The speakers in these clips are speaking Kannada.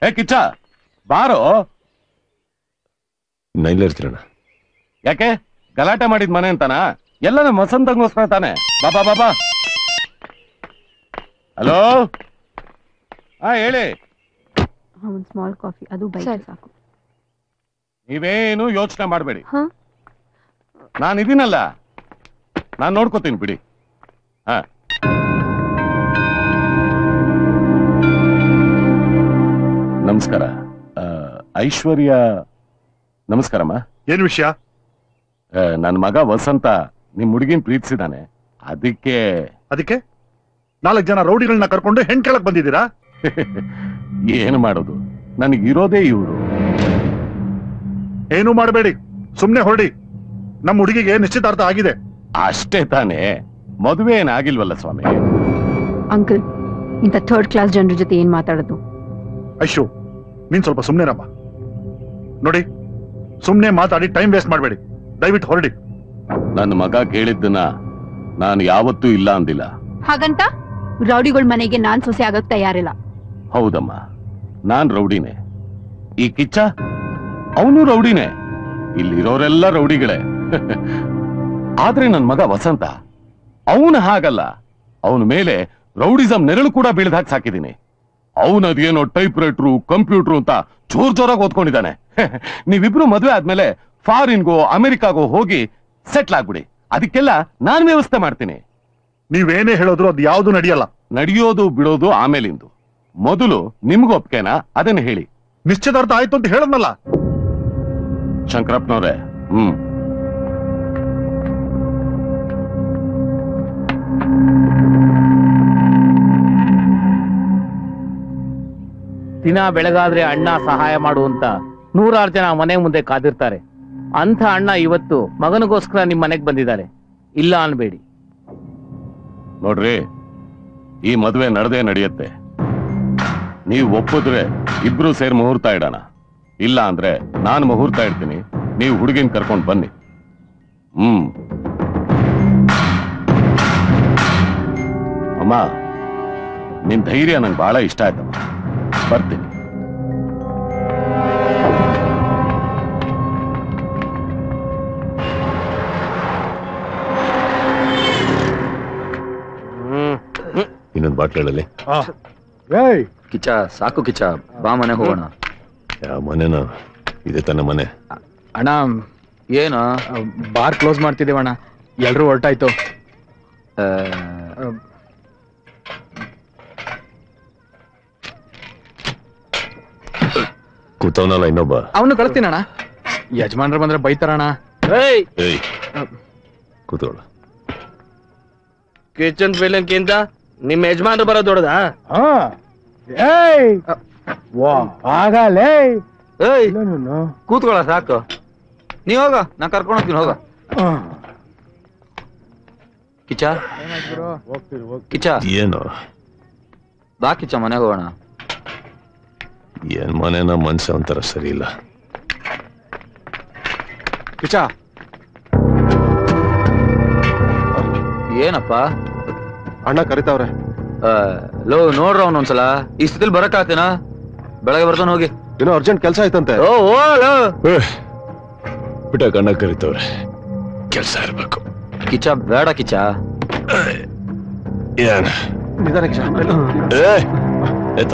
ಏ ಕಿಚ್ಚ ಬಾರೋ ನಾ ಇಲ್ಲೇ ಇರ್ತೀರಣ್ಣ ಯಾಕೆ ಗಲಾಟೆ ಮಾಡಿದ್ ಮನೆ ಅಂತಾನ ಎಲ್ಲ ನಮ್ಮ ವಸಂತಂಗೋಸ್ಕರ ತಾನೆ ಬಾಬಾ ಬಾಬಾ ಹಲೋ ಹಾ ಹೇಳಿ ಒಂದು ಸ್ಮಾಲ್ ಕಾಫಿ ಅದು ಬೈಕ್ ಸಾಕು ನೀವೇನು ಯೋಚನೆ ಮಾಡಬೇಡಿ ಹಾ ನಾನು ಇದೀನಲ್ಲ ನಾನು ನೋಡ್ಕೋತೀನಿ ಬಿಡಿ ಹಾ ನಮಸ್ಕಾರ ಆ, ಐಶ್ವರ್ಯ ನಮಸ್ಕಾರಮ್ಮ ಏನ್ ವಿಷಯ ನನ್ನ ಮಗ ವಸಂತ ನಿಮ್ ಹುಡುಗಿನ ಪ್ರೀತಿಸಿದಾನೆ ಅದಕ್ಕೆ ಅದಕ್ಕೆ ನಾಲ್ಕು ಜನ ರೌಡಿಗಳನ್ನ ಕರ್ಕೊಂಡು ಹೆಣ್ ಕೇಳಕ್ ಬಂದಿದ್ದೀರಾ ಏನು ಮಾಡೋದು ನನಗಿರೋದೇ ಇವರು ಏನು ಮಾಡಬೇಡಿ ಸುಮ್ನೆ ಹೊರಡಿ ನಮ್ಮ ಹುಡುಗಿಗೆ ನಿಶ್ಚಿತಾರ್ಥ ಆಗಿದೆ ಅಷ್ಟೇ ತಾನೇ ಮದುವೆ ಏನಾಗಿಲ್ವಲ್ಲ ಸ್ವಾಮಿ ಅಂಕಲ್ ಇಂಥ ಥರ್ಡ್ ಕ್ಲಾಸ್ ಜನರ ಜೊತೆ ಏನ್ ಮಾತಾಡೋದು ಐಶು ನೀನ್ ಸ್ವಲ್ಪ ಸುಮ್ನೆರಮ್ಮ ನೋಡಿ ಸುಮ್ನೆ ಮಾತಾಡಿ ಟೈಮ್ ವೇಸ್ಟ್ ಮಾಡಬೇಡಿ ದಯವಿಟ್ಟು ಹೊರಡಿ ನನ್ನ ಮಗ ಕೇಳಿದ್ದನ್ನ ನಾನು ಯಾವತ್ತೂ ಇಲ್ಲ ಅಂದಿಲ್ಲ ಹಾಗಂತ ರೌಡಿಗಳ ಮನೆಗೆ ನಾನ್ ಸೊಸೆ ಆಗಕ್ ತಯಾರಿಲ್ಲ ಹೌದಮ್ಮ ನಾನ್ ರೌಡಿನೇ ಈ ಕಿಚ್ಚ ಅವನು ರೌಡಿನೇ ಇಲ್ಲಿರೋರೆಲ್ಲ ರೌಡಿಗಳೇ ಆದ್ರೆ ನನ್ ಮಗ ವಸಂತ ಅವನು ಹಾಗಲ್ಲ ಅವನ ಮೇಲೆ ರೌಡಿಸಂ ನೆರಳು ಕೂಡ ಬೀಳ್ದಾಕ್ ಸಾಕಿದೀನಿ ಅವನ ಅದೇನೋ ಟೈಪ್ ರೈಟ್ರು ಕಂಪ್ಯೂಟ್ರು ಅಂತ ಜೋರ್ ಜೋರಾಗಿ ಓದ್ಕೊಂಡಿದ್ದಾನೆ ನೀವಿಬ್ರು ಮದ್ವೆ ಆದ್ಮೇಲೆ ಫಾರಿನ್ಗೋ ಅಮೆರಿಕಾಗೋ ಹೋಗಿ ಸೆಟ್ಲ್ ಆಗ್ಬಿಡಿ ಅದಕ್ಕೆಲ್ಲ ನಾನ್ ವ್ಯವಸ್ಥೆ ಮಾಡ್ತೀನಿ ನೀವೇನೇ ಹೇಳಿದ್ರು ಅದು ಯಾವ್ದು ನಡೆಯಲ್ಲ ನಡೆಯೋದು ಬಿಡೋದು ಆಮೇಲಿಂದು ಮೊದಲು ನಿಮ್ಗೂ ಒಪ್ಕೆನಾ ಅದನ್ನ ಹೇಳಿ ನಿಶ್ಚಿತಾರ್ಥ ಆಯ್ತು ಅಂತ ಹೇಳದ್ನಲ್ಲ ಶಂಕರಪ್ಪನವ್ರೆ ಹ್ಮ್ ದಿನ ಬೆಳಗಾದ್ರೆ ಅಣ್ಣ ಸಹಾಯ ಮಾಡುವಂತ ನೂರಾರು ಜನ ಮನೆ ಮುಂದೆ ಕಾದಿರ್ತಾರೆ ಅಂಥ ಅಣ್ಣ ಇವತ್ತು ಮಗನಿಗೋಸ್ಕರ ನಿಮ್ ಮನೆಗ್ ಬಂದಿದ್ದಾರೆ ಇಲ್ಲ ಅನ್ಬೇಡಿ ನೋಡ್ರಿ ಈ ಮದುವೆ ನಡೆದೇ ನಡೆಯುತ್ತೆ ನೀವು ಒಪ್ಪಿದ್ರೆ ಇಬ್ರು ಸೇರಿ ಮುಹೂರ್ತ ಇಡೋಣ ಇಲ್ಲ ಅಂದ್ರೆ ನಾನು ಮುಹೂರ್ತ ಇಡ್ತೀನಿ ನೀವು ಹುಡುಗಿನ ಕರ್ಕೊಂಡು ಬನ್ನಿ ಹ್ಮ್ ಅಮ್ಮ ನಿನ್ ಧೈರ್ಯ ನಂಗೆ ಬಹಳ ಇಷ್ಟ ಆಯ್ತಮ್ಮ ಬರ್ತೀನಿ ಇನ್ನೊಂದು ಬಾಟ್ಲಲ್ಲಿ ಕಿಚ್ಚ ಸಾಕು ಕಿಚ್ಚ ಬಾ ಮನೆ ಹೋಗೋಣ ಯಾವ ಮನೆನ ಇದೆ ತನ್ನ ಮನೆ ಅಣ್ಣ ಏನು ಬಾರ್ ಕ್ಲೋಸ್ ಮಾಡ್ತಿದ್ದೇವೆ ಅಣ್ಣ ಎಲ್ರೂ ಹೊರಟಾಯ್ತು ಆ, ಕೂತವನಲ್ಲ ಇನ್ನೊಬ್ಬ ಅವನು ಕಳಿಸ್ತೀನಣ್ಣ ಯಜಮಾನ್ರು ಬಂದ್ರೆ ಬೈತಾರಣ್ಣ ಏಯ್ ಕೂತ್ಕೊಳ್ಳ ಕಿಚನ್ ಫೀಲಿಂಗ್ಕಿಂತ ನಿಮ್ಮ ಯಜಮಾನ್ರು ಬರೋ ದೊಡ್ಡದಾ ಏಯ್ ಕೂತ್ಕೊಳ್ಳ ಸಾಕು ನೀ ಹೋಗ ನಾ ಕರ್ಕೊಂಡು ಹೋಗ್ತೀನಿ ಹೋಗ ಕಿಚ್ಚ ಕಿಚ್ಚ ಏನು ಬಾ ಕಿಚ್ಚ ಮನೆಗೆ ಹೋಗೋಣ ಏನ್ ಮನೆನ ಮನ್ಸ ಒಂಥರ ಸರಿ ಇಲ್ಲ ಕಿಚ ಏನಪ್ಪ ಅಣ್ಣ ಕರಿತಾವ್ರೆ ಆ, ಲೋ ನೋಡ್ರ ಅವನೊಂದ್ಸಲ ಈ ಸ್ಥಿತಿಲಿ ಬರಕ್ಕಾಗ್ತೇನ ಬೆಳಗ್ಗೆ ಬರ್ತಾನೆ ಹೋಗಿ ಏನೋ ಅರ್ಜೆಂಟ್ ಕೆಲಸ ಆಯ್ತಂತೆ ಓ ಓ ಲೋ ಬಿಟ್ಟ ಕಣ್ಣ ಕರಿತವ್ರೆ ಕೆಲ್ಸ ಇರ್ಬೇಕು ಕಿಚ್ಚ ಬೇಡ ಕಿಚ್ಚ ಏನ್ ನಿಧಾನ ಕಿಚ ಏ ಎತ್ತ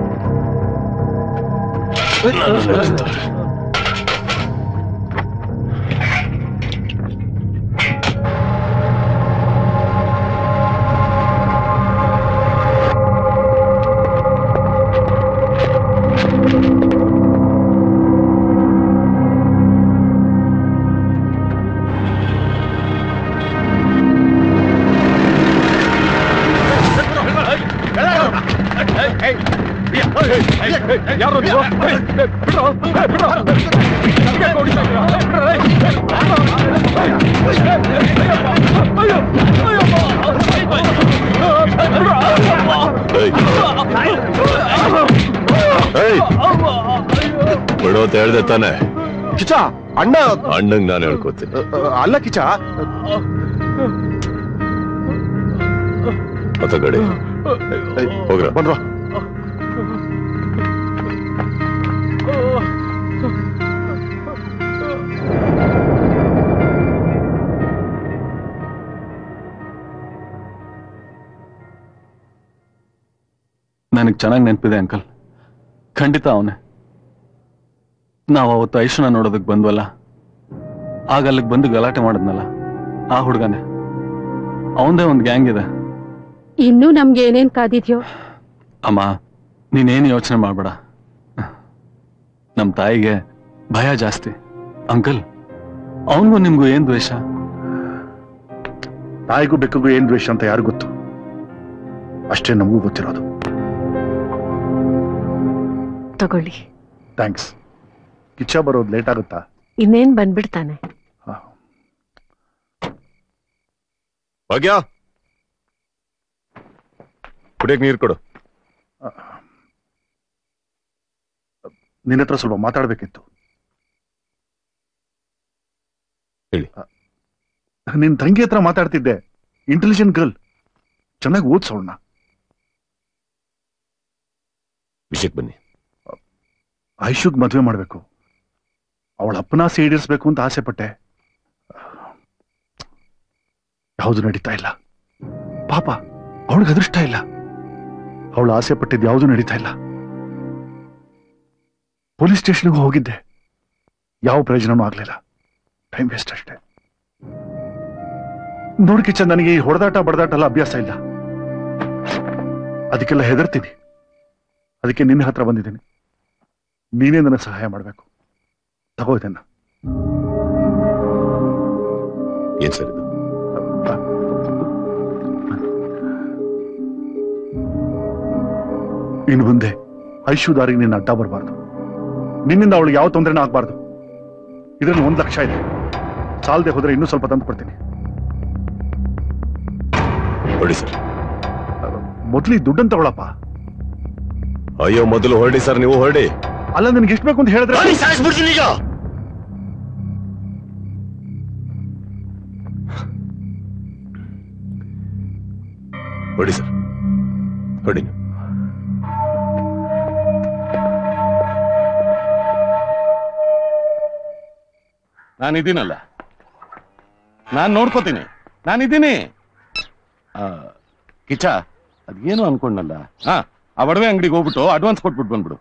ಏಯ್. ಏಯ್. ಬಿಡು ಅಂತ ಹೇಳ್ದೆ ತಾನೆ ಕಿಚ ಅಣ್ಣ ಅಣ್ಣಂಗ್ ನಾನು ಹೇಳ್ಕೊತೀನಿ ಅಲ್ಲ ಕಿಚ ಮತ್ತ ಗಡಿ ಹೋಗ್ರ ಬನ್ರೋ ನನಗೆ ಚೆನ್ನಾಗಿ ನೆನಪಿದೆ ಅಂಕಲ್ ಖಂಡಿತ ಅವನೇ ನಾವು ಅವತ್ತು ಐಶುನ ನೋಡೋದಕ್ಕೆ ಬಂದ್ವಲ್ಲ ಆಗ ಅಲ್ಲಿಗೆ ಬಂದು ಗಲಾಟೆ ಮಾಡಿದ್ನಲ್ಲ ಆ ಹುಡುಗನೇ ಅವನದೇ ಒಂದು ಗ್ಯಾಂಗ್ ಇದೆ ಇನ್ನೂ ನಮ್ಗೆ ಏನೇನ್ ಕಾದಿದ್ಯೋ ಅಮ್ಮ ನೀನೇನು ಯೋಚನೆ ಮಾಡಬೇಡ ನಮ್ಮ ತಾಯಿಗೆ ಭಯ ಜಾಸ್ತಿ ಅಂಕಲ್ ಅವನಿಗೂ ನಿಮ್ಗೂ ಏನ್ ದ್ವೇಷ ತಾಯಿಗೂ ಬೆಕ್ಕಿಗೂ ಏನ್ ದ್ವೇಷ ಅಂತ ಯಾರು ಗೊತ್ತು ಅಷ್ಟೇ ನಮಗೂ ಗೊತ್ತಿರೋದು ತಗೊಳ್ಳಿ ಥ್ಯಾಂಕ್ಸ್ ಕಿಚ್ಚ ಬರೋದು ಲೇಟ್ ಆಗುತ್ತಾ ಇನ್ನೇನ್ ಬಂದ್ಬಿಡ್ತಾನೆ ಹಾ. ಭಾಗ್ಯ ಕುಡಿಯಕ್ ನೀರು ಕೊಡು ನಿನ್ನ ಹತ್ರ ಸ್ವಲ್ಪ ಮಾತಾಡ್ಬೇಕಿತ್ತು ಹೇಳಿ. ನಿನ್ ತಂಗಿ ಹತ್ರ ಮಾತಾಡ್ತಿದ್ದೆ ಇಂಟೆಲಿಜೆಂಟ್ ಗರ್ಲ್ ಚೆನ್ನಾಗಿ ಓದ್ಸೋಣ ವಿಷಯಕ್ಕೆ ಬನ್ನಿ ಐಶುಗ್ ಮದ್ವೆ ಮಾಡ್ಬೇಕು ಅವಳ ಅಪ್ಪನ ಆಸೆ ಈಡೇರಿಸ್ಬೇಕು ಅಂತ ಆಸೆ ಪಟ್ಟೆ ಯಾವುದು ನಡೀತಾ ಇಲ್ಲ ಪಾಪ ಅವಳಿಗೆ ಅದೃಷ್ಟ ಇಲ್ಲ ಅವಳು ಆಸೆ ಪಟ್ಟಿದ್ದು ಯಾವುದು ನಡೀತಾ ಇಲ್ಲ ಪೊಲೀಸ್ ಸ್ಟೇಷನ್ಗೂ ಹೋಗಿದ್ದೆ ಯಾವ ಪ್ರಯೋಜನನೂ ಆಗ್ಲಿಲ್ಲ ಟೈಮ್ ವೇಸ್ಟ್ ಅಷ್ಟೇ ನೋಡ್ಕಿಚ್ಚ ನನಗೆ ಈ ಹೊಡೆದಾಟ ಬಡದಾಟ ಎಲ್ಲ ಅಭ್ಯಾಸ ಇಲ್ಲ ಅದಕ್ಕೆಲ್ಲ ಹೆದರ್ತೀನಿ ಅದಕ್ಕೆ ನಿನ್ನ ಹತ್ರ ಬಂದಿದ್ದೀನಿ ನೀನೇ ನನಗೆ ಸಹಾಯ ಮಾಡಬೇಕು ತಗೋ ಇದನ್ನ ಏನ್ ಸರ್ ಇದು ಇನ್ನು ಮುಂದೆ ಐಶು ದಾರಿಗೆ ನಿನ್ನ ಅಡ್ಡ ಬರಬಾರ್ದು ನಿನ್ನಿಂದ ಅವಳಿಗೆ ಯಾವ ತೊಂದರೆನೂ ಆಗ್ಬಾರ್ದು ಇದರಲ್ಲಿ ಒಂದ್ ಲಕ್ಷ ಇದೆ ಸಾಲದೆ ಹೋದ್ರೆ ಇನ್ನೂ ಸ್ವಲ್ಪ ತಂದು ಕೊಡ್ತೀನಿ ಹೊರಡಿ ಸರ್ ಮೊದ್ಲು ಈ ದುಡ್ಡನ್ನು ತಗೊಳಪ್ಪ ಅಯ್ಯೋ ಮೊದಲು ಹೊರಡಿ ಸರ್ ನೀವು ಹೊರಡಿ ಅಲ್ಲ ನಿನ್ಗೆ ಎಷ್ಟು ಬೇಕು ಅಂತ ಹೇಳಿದ್ರೆ ಈಗ ಹೊರಡಿ ಸರ್ ಹೊರಡಿ ನಾನಿದ್ದೀನಲ್ಲ ನಾನ್ ನೋಡ್ಕೋತೀನಿ ನಾನಿದ್ದೀನಿ ಆ, ಕಿಚ್ಚ ಅದೇನು ಅನ್ಕೊಂಡಲ್ಲ ಹಾ ಆ ಒಡವೆ ಅಂಗಡಿಗೆ ಹೋಗ್ಬಿಟ್ಟು ಅಡ್ವಾನ್ಸ್ ಕೊಟ್ಬಿಟ್ಟು ಬಂದ್ಬಿಡು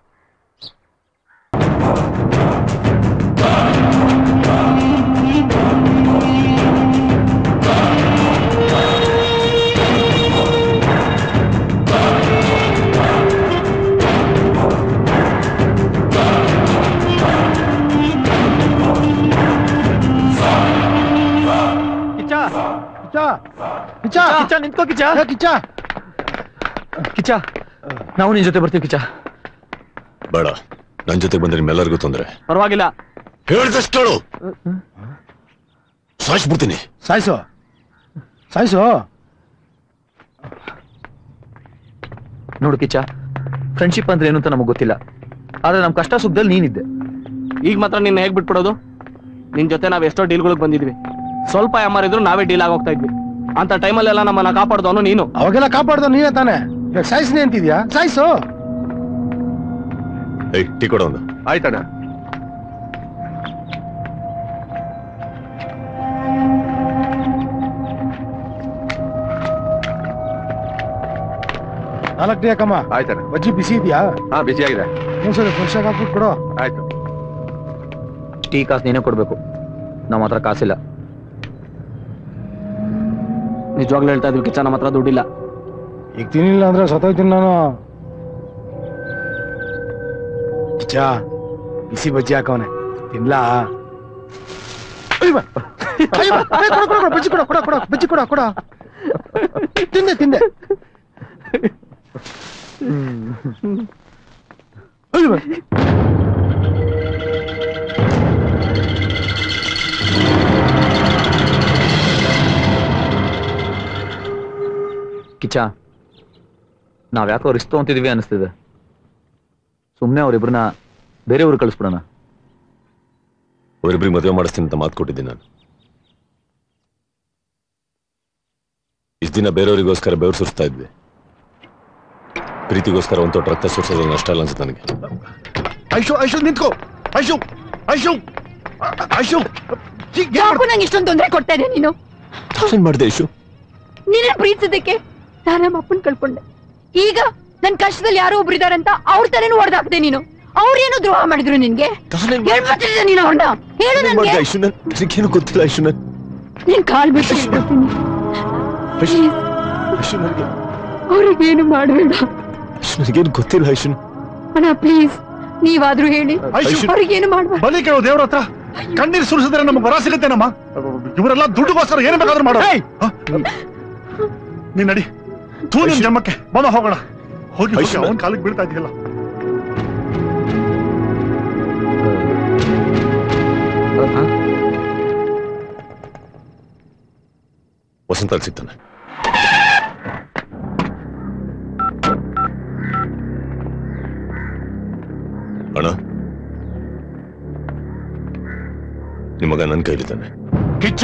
ಕಿಚ್ಚ ಕಿಚ್ಚ ಕಿಚ್ಚ ನಿಂತ್ಕೋ ಕಿಚ್ಚ ಕಿಚ್ಚ ಕಿಚ್ಚ ನಾವು ನಿನ್ ಜೊತೆ ಬರ್ತೀವಿ ಕಿಚ್ಚ ಬೇಡ ನನ್ ಜೊತೆ ಬಂದ್ರೆ ನಿಮ್ಮೆಲ್ಲರಿಗೂ ತೊಂದ್ರೆ ಪರವಾಗಿಲ್ಲ ಹೇಳ್ದಷ್ಟು ಸಾಯಿಸ್ಬಿಡ್ತೀನಿ ಸಾಯಿಸು ಸಾಯಿಸು ನೋಡು ಕಿಚ್ಚ ಫ್ರೆಂಡ್ಶಿಪ್ ಅಂದ್ರೆ ಏನು ಅಂತ ನಮಗೆ ಗೊತ್ತಿಲ್ಲ ಆದ್ರೆ ನಮ್ ಕಷ್ಟ ಸುಖದಲ್ಲಿ ನೀನಿದ್ದೆ ಈಗ ಮಾತ್ರ ನಿನ್ನ ಹೇಗ್ ಬಿಟ್ಬಿಡೋದು ನಿನ್ ಜೊತೆ ನಾವ್ ಎಷ್ಟೋ ಡೀಲ್ಗಳಿಗೆ ಬಂದಿದ್ವಿ ಸ್ವಲ್ಪ ಎಮ್ಮರ್ ಇದ್ರು ನಾವೇ ಡೀಲ್ ಆಗೋಗ್ತಾ ಇದ್ವಿ ಅಂತ ಟೈಮಲ್ಲೆಲ್ಲ ನಮ್ಮನ್ನ ಕಾಪಾಡ್ದವನು ನೀನು ಅವಾಗೆಲ್ಲ ಕಾಪಾಡ್ದ ನೀನೇ ತಾನೆ ಇವಾಗ ಸಾಯಿಸ್ನಿ ಅಂತಿದ್ಯಾ ಸಾಯಿಸು ಏಯ್ ಟೀ ಕೊಡೋ ಒಂದು ಆಯ್ತಣ್ಣ ನಾಲ್ಕು ಟೀ ಹಾಕಮ್ಮ ಆಯ್ತಣ್ಣ ಬಜ್ಜಿ ಬಿಸಿ ಇದೆಯಾ ಹಾ ಬಿಸಿ ಆಗಿದೆ ಒಂದ್ಸರಿ ಫ್ರೆಶ್ ಆಗಿ ಹಾಕ್ಬಿಟ್ಟು ಕೊಡು ಆಯ್ತು ಟೀ ಕಾಸು ನೀನೇ ಕೊಡ್ಬೇಕು ನಮ್ಮ ಹತ್ರ ಕಾಸಿಲ್ಲ ನಿಜವಾಗ್ಲೂ ಹೇಳ್ತಾ ಇದ್ವಿ ಕಿಚ್ಚ ನಮ್ಮ ಹತ್ರ ದುಡ್ಡಿಲ್ಲ ಈಗ ತಿನ್ನಿಲ್ಲ ಅಂದ್ರೆ ಸತ್ತೋಯ್ತೀನಿ ನಾನು ಕಿಚ್ಚ ಬಿಸಿ ಬಜ್ಜಿ ಹಾಕವನೆ ತಿನ್ಲಾ ಅಯ್ಯವ್ವ. ಅಯ್ಯವ್ವ. ಏ, ಕೊಡು, ಕೊಡು, ಕೊಡು, ಬಜ್ಜಿ ಕೊಡ ಕೊಡ ಕೊಡ ಬಜ್ಜಿ ಕೊಡ ಕೊಡ ತಿಂದೆ ತಿಂದೆ ಅಯ್ಯವ್ವ. ಕಿಚ್ಚ ನಾವ್ಯಾಕೋ ರಿಸ್ಕ್ ತಗೊಂತಿದೀವಿ ಅನಿಸ್ತಿದೆ ಸುಮ್ಮನೆ ಅವ್ರಿಬ್ರನ್ನ ಬೇರೆ ಊರು ಕಳಿಸ್ಬಿಡೋಣ ಅವರಿಬ್ರಿಗೆ ಮದುವೆ ಮಾಡಿಸ್ತೀನಿ ಅಂತ ಮಾತು ಕೊಟ್ಟಿದ್ದೀನಿ ನಾನು ಇಷ್ಟು ದಿನ ಬೇರೆಯವರಿಗೋಸ್ಕರ ಬೆವರು ಸುರಿಸ್ತಾ ಇದ್ವಿ ಪ್ರೀತಿಗೋಸ್ಕರ ಒಂದು ತೊಟ್ಟು ರಕ್ತ ಸುರಿಸೋದು ನಷ್ಟ ಅಲ್ಲ ಅನ್ಸುತ್ತೆ ನನಗೆ ಐಶು ಐಶು ನಿಂತ್ಕೋ ಐಶು ಐಶು ಐಶು ಈ- ಏನ್ ಯಾಕೋ ನಂಗೆ ಇಷ್ಟೊಂದು ತೊಂದರೆ ಕೊಡ್ತಾ ಇದೆ ನೀನು ಏನ್ ಮಾಡಿದೆ ಇಶು ನೀನೇ ಪ್ರೀತಿಸೋದಕ್ಕೆ ನಾನು ನಮ್ಮ ಅಪ್ಪನ್ ಕಳ್ಕೊಂಡೆ ಈಗ ನನ್ ಕಷ್ಟದಲ್ಲಿ ಯಾರೋ ಒಬ್ರು ಇದಾರಂತ ಅವ್ರ ತಲೆನೂ ಹೊಡೆದಾಕ್ದೆ ನೀನು ಅವ್ರೇನು ದ್ರೋಹ ಮಾಡಿದ್ರು ನಿನ್ಗೆ ಹೇಳ್ಬಿಟ್ಟಿದ್ದೆ ನೀನು ಅವ್ರನ್ನ ಹೇಳು ನನ್ಗೆ ಐಶು ನನ್ ನನಗೇನು ಗೊತ್ತಿಲ್ಲ ಐಶು ನನ್ ನೀನ್ ಕಾಲ್ ಬಿಟ್ಟು ಹೇಳ್ಕೊತೀನಿ. ಐಶು ಐಶು ನನಗೆ ಅವ್ರಿಗೇನು ಮಾಡ್ಬೇಡ ಐಶು ನನಗೇನು ಗೊತ್ತಿಲ್ಲ ಐಶು ಅಣ್ಣ ಪ್ಲೀಸ್ ನೀವಾದ್ರೂ ಹೇಳಿ ಐಶು ಅವ್ರಿಗೇನು ಮಾಡ್ಬೇಡ ಬಲಿ ಕೇಳೋ ದೇವ್ರ ಹತ್ರ ಕಣ್ಣೀರ್ ಸುರಿಸಿದ್ರೆ ನಮಗೆ ವರ ಸಿಗುತ್ತೇನಮ್ಮ ಇವರೆಲ್ಲ ದುಡ್ಡುಗೋಸ್ಕರ ಏನ್ ಬೇಕಾದ್ರೂ ಮಾಡೋ ಹ? ನೀನ್ ನಡಿ ತೂ ನಿನ್ ಜನ್ಮಕ್ಕೆ ಬಮ್ಮ ಹೋಗೋಣ ಹೋಗಿ ಹೋಗಿ ಐಶು, ಅವನ್ ಕಾಲಿಗೆ ಬೀಳ್ತಾ ಇದೆಯಲ್ಲ ವಸಂತ ಅಲ್ಲಿ ಸಿಗ್ತಾನೆ ಅಣ್ಣ ನಿಮ್ಮ ಮಗ ನನ್ನ ಕೈಲಿದ್ದಾನೆ ಕಿಚ್ಚ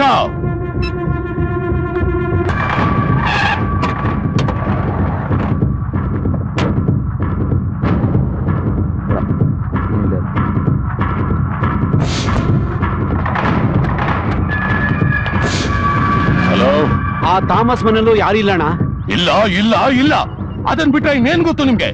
ಹಲೋ ಆ ಥಾಮಸ್ ಮನೆಯಲ್ಲೂ ಯಾರಿಲ್ಲಣ್ಣ ಇಲ್ಲ ಇಲ್ಲ ಇಲ್ಲ ಅದನ್ ಬಿಟ್ರೆ ಇನ್ನೇನ್ ಗೊತ್ತು ನಿಮ್ಗೆ